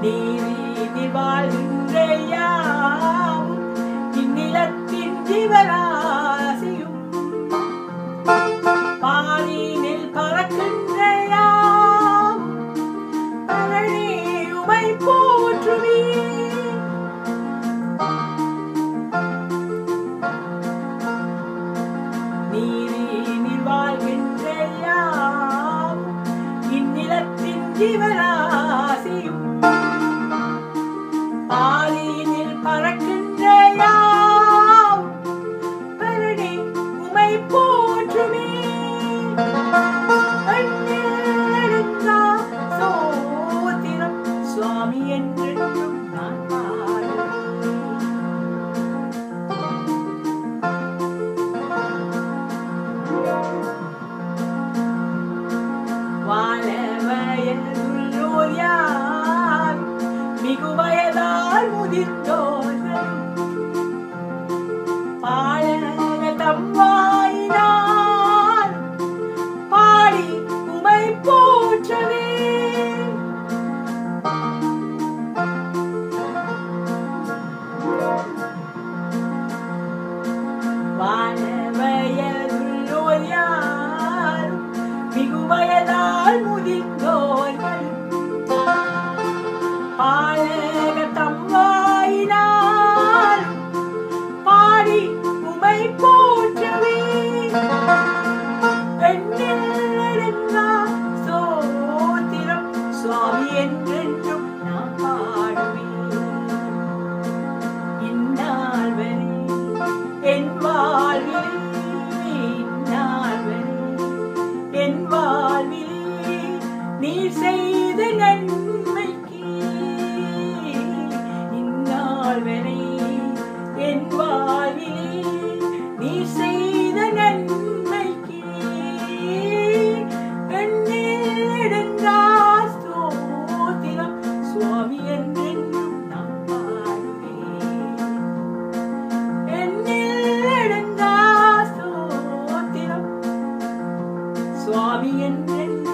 நீதி வாழ்கின்ற யாவும் இந்நிலத்தின் ஜீவராசியும் பாரினில் பறக்கின்ற யாவும் பரணி உமை போற்றுமே நீரினில் வாழ்கின்ற யாவும் இந்நிலத்தின் ஜீவராசியும் பாரினில் பறக்கின்ற யாவும் பரணி உமை போற்றுமே கண்ணெடுத்தா சோத்திரம் சுவாமி என்றென்றும் நான் பாடுவேன் வாழ வயதுள்ளோர் யார் மிகு வயதால் முதிர்ந்தோர்கள் பாழ தம்வாயினார் பாடி உமை போற்றவே வாழ வயதுள்ளோர் யார் மிகு வயதால் முதிர்ந்தோர்கள் பாழக தம்வாயினால் பாடி உமை போற்றவே எண்ணெடுங்கா சோத்திரம் சுவாமி என்றென்றும் நான் பாடுவேன் இந்நாள் வரை என் வாழ்விலே இந்நாள் வரை என் வாழ்விலே நீ செய்த நன்மைக்கு இந்நாள் வரை என் வாழ்விலே நீ செய்த நன்மைக்கு எண்ணெடுங்கா ஸ்தோத்திரம் சுவாமி என்றென்றும் நான் பாடுவேன் என்னில் ஸ்தோத்திரம் சுவாமி என்றென்றும்